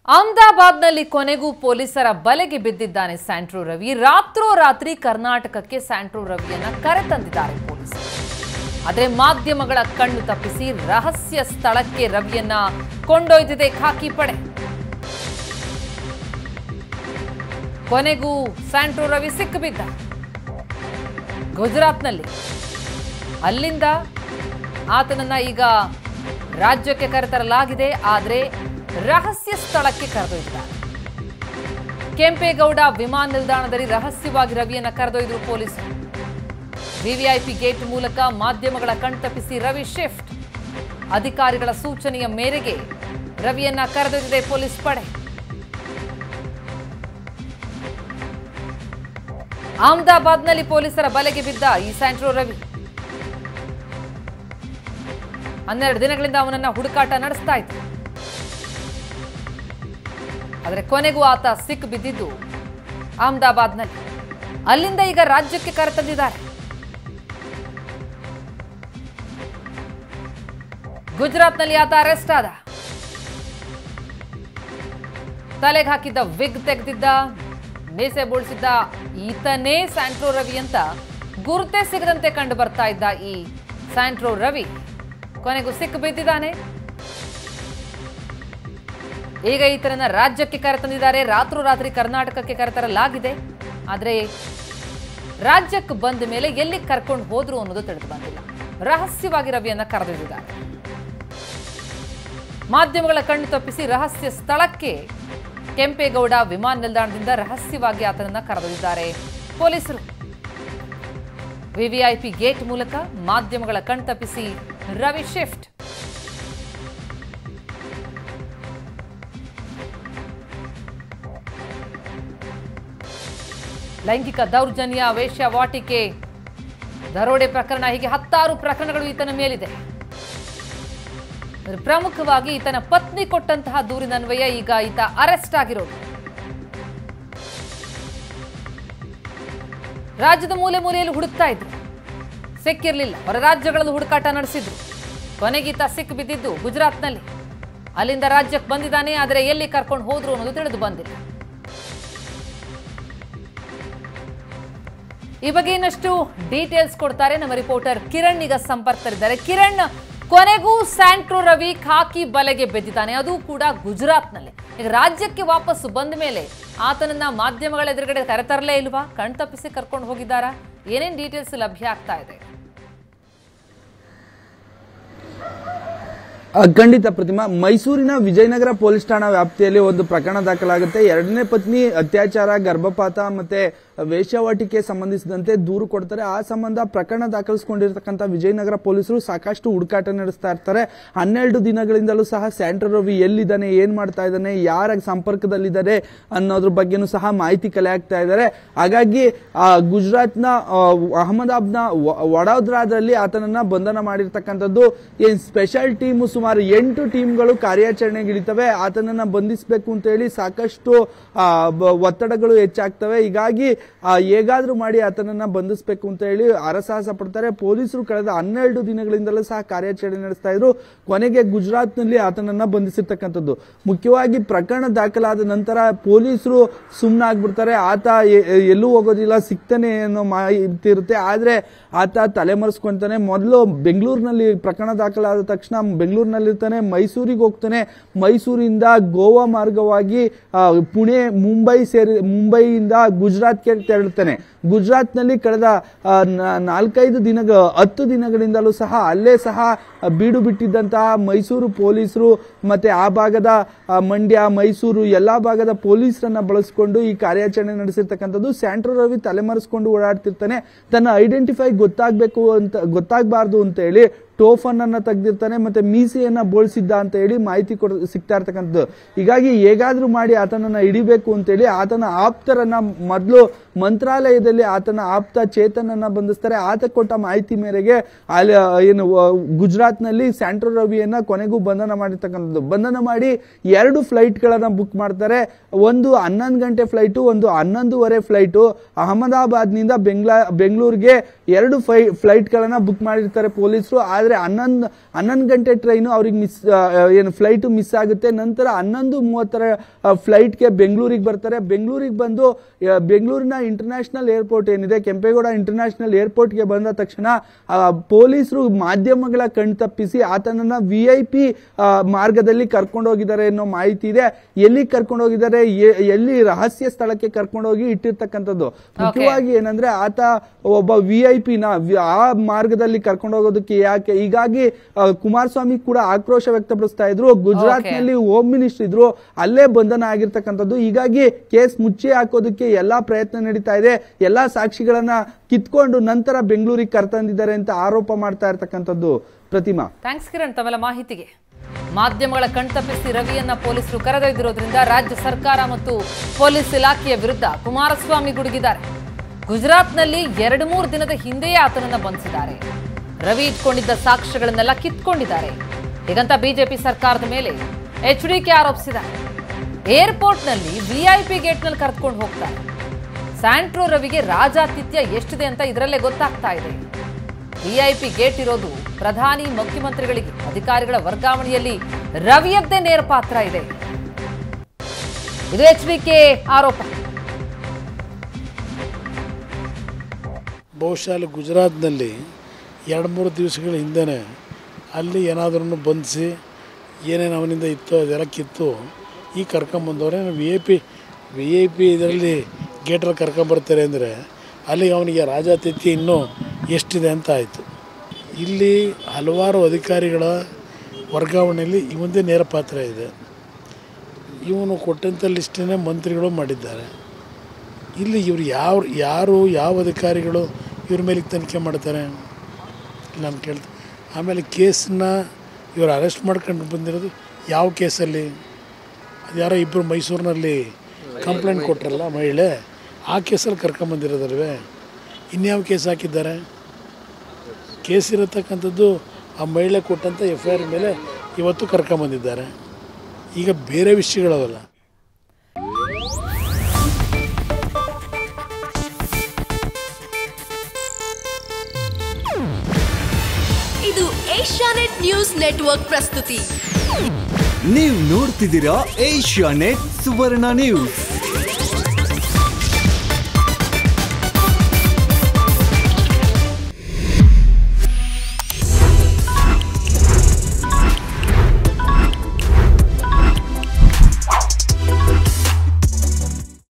ಅಹಮದಾಬಾದ್ನಲ್ಲಿ ಕೊನೆಗೂ ಪೊಲೀಸರ ಬಲೆಗೆ ಬಿದ್ದಿದ್ದಾನೆ ಸ್ಯಾಂಟ್ರೋ ರವಿ ರಾತ್ರೋರಾತ್ರಿ ಕರ್ನಾಟಕಕ್ಕೆ ಸ್ಯಾಂಟ್ರೋ ರವಿಯನ್ನ ಕರೆತಂದಿದ್ದಾರೆ ಪೊಲೀಸರು ಆದರೆ ಮಾಧ್ಯಮಗಳ ಕಣ್ಣು ತಪ್ಪಿಸಿ ರಹಸ್ಯ ಸ್ಥಳಕ್ಕೆ ರವಿಯನ್ನ ಕೊಂಡೊಯ್ದಿದೆ ಖಾಕಿ ಪಡೆ ಕೊನೆಗೂ ಸ್ಯಾಂಟ್ರೋ ರವಿ ಸಿಕ್ಕಿಬಿದ್ದ ಗುಜರಾತ್ನಲ್ಲಿ ಅಲ್ಲಿಂದ ಆತನನ್ನ ಈಗ ರಾಜ್ಯಕ್ಕೆ ಕರೆತರಲಾಗಿದೆ ಆದರೆ ರಹಸ್ಯ ಸ್ಥಳಕ್ಕೆ ಕರೆದೊಯ್ದಿದ್ದಾರೆ ಕೆಂಪೇಗೌಡ ವಿಮಾನ ನಿಲ್ದಾಣದಲ್ಲಿ ರಹಸ್ಯವಾಗಿ ರವಿಯನ್ನ ಕರೆದೊಯ್ದರು ಪೊಲೀಸರು ವಿವಿಐಪಿ ಗೇಟ್ ಮೂಲಕ ಮಾಧ್ಯಮಗಳ ಕಣ್ತಪ್ಪಿಸಿ ರವಿ ಶಿಫ್ಟ್ ಅಧಿಕಾರಿಗಳ ಸೂಚನೆಯ ಮೇರೆಗೆ ರವಿಯನ್ನ ಕರೆದೊಯ್ದಿದೆ ಪೊಲೀಸ್ ಪಡೆ ಅಹಮದಾಬಾದ್ನಲ್ಲಿ ಪೊಲೀಸರ ಬಲೆಗೆ ಬಿದ್ದ ಈ ಸ್ಯಾಂಟ್ರೋ ರವಿ ಹನ್ನೆರಡು ದಿನಗಳಿಂದ ಅವನನ್ನ ಹುಡುಕಾಟ ನಡೆಸ್ತಾ ಇತ್ತು ಆದರೆ ಕೊನೆಗೂ ಆತ ಸಿಕ್ ಬಿದ್ದಿದ್ದು ಅಹಮದಾಬಾದ್ನಲ್ಲಿ ಅಲ್ಲಿಂದ ಈಗ ರಾಜ್ಯಕ್ಕೆ ಕರೆತಂದಿದ್ದಾರೆ ಗುಜರಾತ್ನಲ್ಲಿ ಆತ ಅರೆಸ್ಟ್ ಆದ ತಲೆಗೆ ಹಾಕಿದ್ದ ವಿಗ್ ತೆಗೆದಿದ್ದ ಮೀಸೆ ಬೋಳಿಸಿದ್ದ ಈತನೇ ಸ್ಯಾಂಟ್ರೋ ರವಿ ಅಂತ ಗುರುತೇ ಸಿಗದಂತೆ ಕಂಡು ಬರ್ತಾ ಇದ್ದ ಈ ಸ್ಯಾಂಟ್ರೋ ರವಿ ಕೊನೆಗೂ ಸಿಕ್ಕು ಬಿದ್ದಿದ್ದಾನೆ ಈಗ ಈತನನ್ನ ರಾಜ್ಯಕ್ಕೆ ಕರೆತಂದಿದ್ದಾರೆ ರಾತ್ರೋರಾತ್ರಿ ಕರ್ನಾಟಕಕ್ಕೆ ಕರೆತರಲಾಗಿದೆ ಆದರೆ ರಾಜ್ಯಕ್ಕೆ ಬಂದ ಮೇಲೆ ಎಲ್ಲಿ ಕರ್ಕೊಂಡು ಹೋದ್ರು ಅನ್ನೋದು ತಿಳಿದು ಬಂದಿಲ್ಲ ರಹಸ್ಯವಾಗಿ ರವಿಯನ್ನ ಕರೆದೊಯ್ದಿದ್ದಾರೆ ಮಾಧ್ಯಮಗಳ ಕಣ್ಣು ತಪ್ಪಿಸಿ ರಹಸ್ಯ ಸ್ಥಳಕ್ಕೆ ಕೆಂಪೇಗೌಡ ವಿಮಾನ ನಿಲ್ದಾಣದಿಂದ ರಹಸ್ಯವಾಗಿ ಆತನನ್ನ ಕರೆದೊಯ್ದಿದ್ದಾರೆ ಪೊಲೀಸರು ವಿವಿಐಪಿ ಗೇಟ್ ಮೂಲಕ ಮಾಧ್ಯಮಗಳ ಕಣ್ತಪ್ಪಿಸಿ ರವಿ ಶಿಫ್ಟ್ ಲೈಂಗಿಕ ದೌರ್ಜನ್ಯ ವೇಶ್ಯಾವಾಟಿಕೆ ದರೋಡೆ ಪ್ರಕರಣ ಹೀಗೆ ಹತ್ತಾರು ಪ್ರಕರಣಗಳು ಈತನ ಮೇಲಿದೆ ಆದರೆ ಪ್ರಮುಖವಾಗಿ ಈತನ ಪತ್ನಿ ಕೊಟ್ಟಂತಹ ದೂರಿನನ್ವಯ ಈಗ ಈತ ಅರೆಸ್ಟ್ ಆಗಿರೋದು ರಾಜ್ಯದ ಮೂಲೆ ಮೂಲೆಯಲ್ಲಿ ಹುಡುಕ್ತಾ ಇದ್ರು ಸಿಕ್ಕಿರ್ಲಿಲ್ಲ ಹೊರ ರಾಜ್ಯಗಳಲ್ಲಿ ಹುಡುಕಾಟ ನಡೆಸಿದ್ರು ಕೊನೆಗೆ ಈತ ಸಿಕ್ ಬಿದ್ದಿದ್ದು ಗುಜರಾತ್ನಲ್ಲಿ ಅಲ್ಲಿಂದ ರಾಜ್ಯಕ್ಕೆ ಬಂದಿದ್ದಾನೆ ಆದರೆ ಎಲ್ಲಿ ಕರ್ಕೊಂಡು ಹೋದ್ರು ಅನ್ನೋದು ತಿಳಿದು ಬಂದಿಲ್ಲ ಈ ಬಗ್ಗೆ ಇನ್ನಷ್ಟು ಡೀಟೇಲ್ಸ್ ಕೊಡ್ತಾರೆ ನಮ್ಮ ರಿಪೋರ್ಟರ್ ಕಿರಣ್ ಈಗ ಸಂಪರ್ಕದಲ್ಲಿದ್ದಾರೆ ಕಿರಣ್ ಕೊನೆಗೂ ಸ್ಯಾಂಟ್ರೋ ರವಿ ಖಾಕಿ ಬಲೆಗೆ ಬೆದ್ದಿದ್ದಾನೆ ಅದು ಕೂಡ ಗುಜರಾತ್ನಲ್ಲಿ ಈಗ ರಾಜ್ಯಕ್ಕೆ ವಾಪಸ್ ಬಂದ ಮೇಲೆ ಆತನನ್ನ ಮಾಧ್ಯಮಗಳ ಎದುರುಗಡೆ ಕರೆತರಲೇ ಇಲ್ವಾ ಕಣ್ತಪ್ಪಿಸಿ ಕರ್ಕೊಂಡು ಹೋಗಿದ್ದಾರಾ ಏನೇನ್ ಡೀಟೇಲ್ಸ್ ಲಭ್ಯ ಆಗ್ತಾ ಇದೆ ಆ, ಖಂಡಿತ ಪ್ರತಿಮಾ ಮೈಸೂರಿನ ವಿಜಯನಗರ ಪೊಲೀಸ್ ಠಾಣಾ ವ್ಯಾಪ್ತಿಯಲ್ಲಿ ಒಂದು ಪ್ರಕರಣ ದಾಖಲಾಗುತ್ತೆ ಎರಡನೇ ಪತ್ನಿ ಅತ್ಯಾಚಾರ ಗರ್ಭಪಾತ ಮತ್ತೆ ವೇಶ್ಯಾವಾಟಿಕೆ ಸಂಬಂಧಿಸಿದಂತೆ ದೂರು ಕೊಡ್ತಾರೆ ಆ ಸಂಬಂಧ ಪ್ರಕರಣ ದಾಖಲಿಸಿಕೊಂಡಿರ್ತಕ್ಕಂಥ ವಿಜಯನಗರ ಪೊಲೀಸರು ಸಾಕಷ್ಟು ಹುಡುಕಾಟ ನಡೆಸ್ತಾ ಇರ್ತಾರೆ ಹನ್ನೆರಡು ದಿನಗಳಿಂದಲೂ ಸಹ ಸ್ಯಾಂಟ್ರೋ ರವಿ ಎಲ್ಲಿದ್ದಾನೆ ಏನ್ ಮಾಡ್ತಾ ಇದ್ದಾನೆ ಯಾರ ಸಂಪರ್ಕದಲ್ಲಿದ್ದಾರೆ ಅನ್ನೋದ್ರ ಬಗ್ಗೆನೂ ಸಹ ಮಾಹಿತಿ ಕಲೆ ಆಗ್ತಾ ಇದ್ದಾರೆ ಹಾಗಾಗಿ ಆ, ಗುಜರಾತ್ನ ಆ, ಅಹಮದಾಬ್ನ ವ- ವಡೋದರಾದಲ್ಲಿ ಆತನನ್ನ ಬಂಧನ ಮಾಡಿರ್ತಕ್ಕಂಥದ್ದು ಏನ್ ಸ್ಪೆಷಲ್ ಟೀಮ್ ಸುಮಾರು ಎಂಟು ಟೀಮ್ಗಳು ಕಾರ್ಯಾಚರಣೆಗಿಳಿತವೆ ಆತನನ್ನ ಬಂಧಿಸಬೇಕು ಅಂತ ಹೇಳಿ ಸಾಕಷ್ಟು ಆ, ಬ- ಒತ್ತಡಗಳು ಹೆಚ್ಚಾಗ್ತವೆ ಹೀಗಾಗಿ ಆ, ಹೇಗಾದ್ರೂ ಮಾಡಿ ಆತನನ್ನ ಬಂಧಿಸಬೇಕು ಅಂತ ಹೇಳಿ ಹರಸಾಹಸ ಪಡ್ತಾರೆ ಪೊಲೀಸರು ಕಳೆದ ಹನ್ನೆರಡು ದಿನಗಳಿಂದಲೂ ಸಹ ಕಾರ್ಯಾಚರಣೆ ನಡೆಸ್ತಾ ಇದ್ರು ಕೊನೆಗೆ ಗುಜರಾತ್ನಲ್ಲಿ ಆತನನ್ನ ಬಂಧಿಸಿರ್ತಕ್ಕಂಥದ್ದು ಮುಖ್ಯವಾಗಿ ಪ್ರಕರಣ ದಾಖಲಾದ ನಂತರ ಪೊಲೀಸರು ಸುಮ್ಮನಾಗ್ಬಿಡ್ತಾರೆ ಆತ ಎ- ಎಲ್ಲೂ ಹೋಗೋದಿಲ್ಲ ಸಿಗ್ತಾನೆ ಅನ್ನೋ ಮಾಹಿತಿ ಇರುತ್ತೆ ಆದ್ರೆ ಆತ ತಲೆಮರೆಸ್ಕೊಂತಾನೆ ಮೊದಲು ಬೆಂಗಳೂರಿನಲ್ಲಿ ಪ್ರಕರಣ ದಾಖಲಾದ ತಕ್ಷಣ ಬೆಂಗಳೂರಿನಲ್ಲಿರ್ತಾನೆ ಮೈಸೂರಿಗೆ ಹೋಗ್ತಾನೆ ಮೈಸೂರಿಂದ ಗೋವಾ ಮಾರ್ಗವಾಗಿ ಆ, ಪುಣೆ ಮುಂಬೈ ಸೇರಿ ಮುಂಬೈಯಿಂದ ಗುಜರಾತ್ಗೆ ತೆರಳುತ್ತಾನೆ ಗುಜರಾತ್ನಲ್ಲಿ ಕಳೆದ ಆ, ನ- ನಾಲ್ಕೈದು ದಿನ ಹತ್ತು ದಿನಗಳಿಂದಲೂ ಸಹ ಅಲ್ಲೇ ಸಹ ಬೀಡು ಬಿಟ್ಟಿದ್ದಂತಹ ಮೈಸೂರು ಪೊಲೀಸರು ಮತ್ತೆ ಆ ಭಾಗದ ಆ, ಮಂಡ್ಯ ಮೈಸೂರು ಎಲ್ಲಾ ಭಾಗದ ಪೊಲೀಸರನ್ನ ಬಳಸಿಕೊಂಡು ಈ ಕಾರ್ಯಾಚರಣೆ ನಡೆಸಿರ್ತಕ್ಕಂಥದ್ದು ಸ್ಯಾಂಟ್ರೋ ರವಿ ತಲೆಮರೆಸ್ಕೊಂಡು ಓಡಾಡ್ತಿರ್ತಾನೆ ತನ್ನ ಐಡೆಂಟಿಫೈ ಗೊತ್ತಾಗಬೇಕು ಅಂತ ಗೊತ್ತಾಗಬಾರ್ದು ಅಂತ ಹೇಳಿ ಟೋಫನ್ ಅನ್ನ ತೆಗೆದಿರ್ತಾನೆ ಮತ್ತೆ ಮೀಸೆಯನ್ನ ಬೋಳಿಸಿದ್ದ ಅಂತ ಹೇಳಿ ಮಾಹಿತಿ ಕೊಡ ಸಿಗ್ತಾ ಇರ್ತಕ್ಕಂಥದ್ದು ಹೀಗಾಗಿ ಹೇಗಾದ್ರೂ ಮಾಡಿ ಆತನನ್ನ ಹಿಡಿಬೇಕು ಅಂತೇಳಿ ಆತನ ಆಪ್ತರನ್ನ ಮೊದಲು ಮಂತ್ರಾಲಯದಲ್ಲಿ ಆತನ ಆಪ್ತ ಚೇತನನ್ನ ಬಂಧಿಸ್ತಾರೆ ಆತ ಕೊಟ್ಟ ಮಾಹಿತಿ ಮೇರೆಗೆ ಅಲ್ಲಿ ಆ, ಏನು ಗುಜರಾತ್ ನಲ್ಲಿ ಸ್ಯಾಂಟ್ರೋ ರವಿಯನ್ನ ಕೊನೆಗೂ ಬಂಧನ ಮಾಡಿರ್ತಕ್ಕಂಥದ್ದು ಬಂಧನ ಮಾಡಿ ಎರಡು ಫ್ಲೈಟ್ ಗಳನ್ನ ಬುಕ್ ಮಾಡ್ತಾರೆ ಒಂದು ಹನ್ನೊಂದು ಗಂಟೆ ಫ್ಲೈಟು ಒಂದು ಹನ್ನೊಂದುವರೆ ಫ್ಲೈಟು ಅಹಮದಾಬಾದ್ ನಿಂದ ಬೆಂಗ್ಲಾ ಬೆಂಗಳೂರಿಗೆ ಎರಡು ಫೈ ಫ್ಲೈಟ್ ಗಳನ್ನ ಬುಕ್ ಮಾಡಿರ್ತಾರೆ ಪೊಲೀಸರು ಆದ್ರೆ ಹನ್ನೊಂದು ಹನ್ನೊಂದು ಗಂಟೆ ಟ್ರೈನು ಅವ್ರಿಗೆ ಮಿಸ್ ಏನು ಫ್ಲೈಟ್ ಮಿಸ್ ಆಗುತ್ತೆ ನಂತರ ಹನ್ನೊಂದು ಮೂವತ್ತರ ಫ್ಲೈಟ್ಗೆ ಬೆಂಗಳೂರಿಗೆ ಬರ್ತಾರೆ ಬೆಂಗಳೂರಿಗೆ ಬಂದು ಆ, ಬೆಂಗಳೂರಿನ ಇಂಟರ್ನ್ಯಾಷನಲ್ ಏರ್ಪೋರ್ಟ್ ಏನಿದೆ ಕೆಂಪೇಗೌಡ ಇಂಟರ್ನ್ಯಾಷನಲ್ ಏರ್ಪೋರ್ಟ್ಗೆ ಬಂದ ತಕ್ಷಣ ಆ, ಪೊಲೀಸರು ಮಾಧ್ಯಮಗಳ ಕಣ್ತಪ್ಪಿಸಿ ಆತನನ್ನ ವಿ ಐ ಪಿ ಮಾರ್ಗದಲ್ಲಿ ಕರ್ಕೊಂಡು ಹೋಗಿದ್ದಾರೆ ಅನ್ನೋ ಮಾಹಿತಿ ಇದೆ ಎಲ್ಲಿ ಕರ್ಕೊಂಡು ಹೋಗಿದ್ದಾರೆ ಎ- ಎಲ್ಲಿ ರಹಸ್ಯ ಸ್ಥಳಕ್ಕೆ ಕರ್ಕೊಂಡು ಹೋಗಿ ಇಟ್ಟಿರ್ತಕ್ಕಂಥದ್ದು ಮುಖ್ಯವಾಗಿ ಏನಂದ್ರೆ ಆತ ಒಬ್ಬ ವಿ ಐ ಪಿ ನ ವಿ- ಆ ಮಾರ್ಗದಲ್ಲಿ ಕರ್ಕೊಂಡು ಹೋಗೋದಕ್ಕೆ ಯಾಕೆ ಹೀಗಾಗಿ ಆ, ಕುಮಾರಸ್ವಾಮಿ ಕೂಡ ಆಕ್ರೋಶ ವ್ಯಕ್ತಪಡಿಸ್ತಾ ಇದ್ರು ಗುಜರಾತ್ ನಲ್ಲಿ ಹೋಮ್ ಮಿನಿಸ್ಟರ್ ಇದ್ರು ಅಲ್ಲೇ ಬಂಧನ ಆಗಿರ್ತಕ್ಕಂಥದ್ದು ಹೀಗಾಗಿ ಕೇಸ್ ಮುಚ್ಚಿ ಹಾಕೋದಕ್ಕೆ ಎಲ್ಲಾ ಪ್ರಯತ್ನ ನಡೀತಾ ಇದೆ ಎಲ್ಲಾ ಸಾಕ್ಷಿಗಳನ್ನ ಕಿತ್ಕೊಂಡು ನಂತರ ಬೆಂಗಳೂರಿಗೆ ಕರ್ತಂದಿದ್ದಾರೆ ಅಂತ ಆರೋಪ ಮಾಡ್ತಾ ಇರ್ತಕ್ಕಂಥದ್ದು ಪ್ರತಿಮಾ ಥ್ಯಾಂಕ್ಸ್ ಕಿರಣ್ ತಮ್ಮೆಲ್ಲ ಮಾಹಿತಿಗೆ ಮಾಧ್ಯಮಗಳ ಕಣ್ತಪ್ಪಿಸಿ ರವಿಯನ್ನ ಪೊಲೀಸರು ಕರೆದೊಯ್ದಿರೋದ್ರಿಂದ ರಾಜ್ಯ ಸರ್ಕಾರ ಮತ್ತು ಪೊಲೀಸ್ ಇಲಾಖೆಯ ವಿರುದ್ಧ ಕುಮಾರಸ್ವಾಮಿ ಗುಡುಗಿದ್ದಾರೆ ಗುಜರಾತ್ನಲ್ಲಿ ಎರಡು ಮೂರು ದಿನದ ಹಿಂದೆಯೇ ಆತನನ್ನ ಬಂಧಿಸಿದ್ದಾರೆ ರವಿ ಇಟ್ಕೊಂಡಿದ್ದ ಸಾಕ್ಷ್ಯಗಳನ್ನೆಲ್ಲ ಕಿತ್ಕೊಂಡಿದ್ದಾರೆ ಹೀಗಂತ ಬಿಜೆಪಿ ಸರ್ಕಾರದ ಮೇಲೆ ಎಚ್ ಡಿ ಕೆ ಆರೋಪಿಸಿದ್ದಾರೆ ಏರ್ಪೋರ್ಟ್ನಲ್ಲಿ ವಿಐಪಿ ಗೇಟ್ನಲ್ಲಿ ಕರೆದುಕೊಂಡು ಹೋಗ್ತಾರೆ ಸ್ಯಾಂಟ್ರೋ ರವಿಗೆ ರಾಜಾತಿಥ್ಯ ಎಷ್ಟಿದೆ ಅಂತ ಇದರಲ್ಲೇ ಗೊತ್ತಾಗ್ತಾ ಇದೆ ವಿಐಪಿ ಗೇಟ್ ಇರೋದು ಪ್ರಧಾನಿ ಮುಖ್ಯಮಂತ್ರಿಗಳಿಗೆ ಅಧಿಕಾರಿಗಳ ವರ್ಗಾವಣೆಯಲ್ಲಿ ರವಿಯದ್ದೇ ನೇರ ಪಾತ್ರ ಇದೆ ಇದು ಎಚ್ ಡಿ ಕೆ ಆರೋಪ ಬಹುಶಃ ಅಲ್ಲಿ ಗುಜರಾತ್ನಲ್ಲಿ ಎರಡು ಮೂರು ದಿವಸಗಳ ಹಿಂದೆನೇ ಅಲ್ಲಿ ಏನಾದ್ರೂ ಬಂಧಿಸಿ ಏನೇನು ಅವನಿಂದ ಇತ್ತು ಅದೆಲ್ಲ ಕಿತ್ತು ಈ ಕರ್ಕೊಂಬಂದವ್ರೆ V I P V I P ಇದರಲ್ಲಿ ಗೇಟಲ್ಲಿ ಕರ್ಕೊಂಬರ್ತಾರೆ ಅಂದರೆ ಅಲ್ಲಿಗೆ ಅವನಿಗೆ ರಾಜಾತಿಥ್ಯ ಇನ್ನೂ ಎಷ್ಟಿದೆ ಅಂತ ಆಯಿತು ಇಲ್ಲಿ ಹಲವಾರು ಅಧಿಕಾರಿಗಳ ವರ್ಗಾವಣೆಯಲ್ಲಿ ಇವಂದೇ ನೇರ ಪಾತ್ರ ಇದೆ ಇವನು ಕೊಟ್ಟಂಥ ಲಿಸ್ಟನ್ನೇ ಮಂತ್ರಿಗಳು ಮಾಡಿದ್ದಾರೆ ಇಲ್ಲಿ ಇವ್ರು ಯಾವ ಯಾರು ಯಾವ ಅಧಿಕಾರಿಗಳು ಇವ್ರ ಮೇಲೆ ತನಿಖೆ ಮಾಡ್ತಾರೆ ನಾನು ಕೇಳ್ತೀನಿ ಆಮೇಲೆ ಕೇಸನ್ನ ಇವ್ರು ಅರೆಸ್ಟ್ ಮಾಡ್ಕೊಂಡು ಬಂದಿರೋದು ಯಾವ ಕೇಸಲ್ಲಿ ಅದು ಯಾರೋ ಇಬ್ಬರು ಮೈಸೂರಿನಲ್ಲಿ ಕಂಪ್ಲೇಂಟ್ ಕೊಟ್ರಲ್ಲ ಮಹಿಳೆ ಆ ಕೇಸಲ್ಲಿ ಕರ್ಕೊಂಬಂದಿರೋದಲ್ವೇ ಇನ್ಯಾವ ಕೇಸ್ ಹಾಕಿದ್ದಾರೆ ಕೇಸ್ ಇರತಕ್ಕಂಥದ್ದು ಆ ಮಹಿಳೆ ಕೊಟ್ಟಂಥ ಎಫ್ ಐ ಆರ್ ಮೇಲೆ ಇವತ್ತು ಕರ್ಕೊಂಬಂದಿದ್ದಾರೆ ಈಗ ಬೇರೆ ವಿಷಯಗಳವಲ್ಲ ಇದು ಏಷ್ಯಾನೆಟ್ ನ್ಯೂಸ್ ನೆಟ್ವರ್ಕ್ ಪ್ರಸ್ತುತಿ ನೀವು ನೋಡ್ತಿದ್ದೀರಾ ಏಷ್ಯಾ ನೆಟ್ ಸುವರ್ಣ ನ್ಯೂಸ್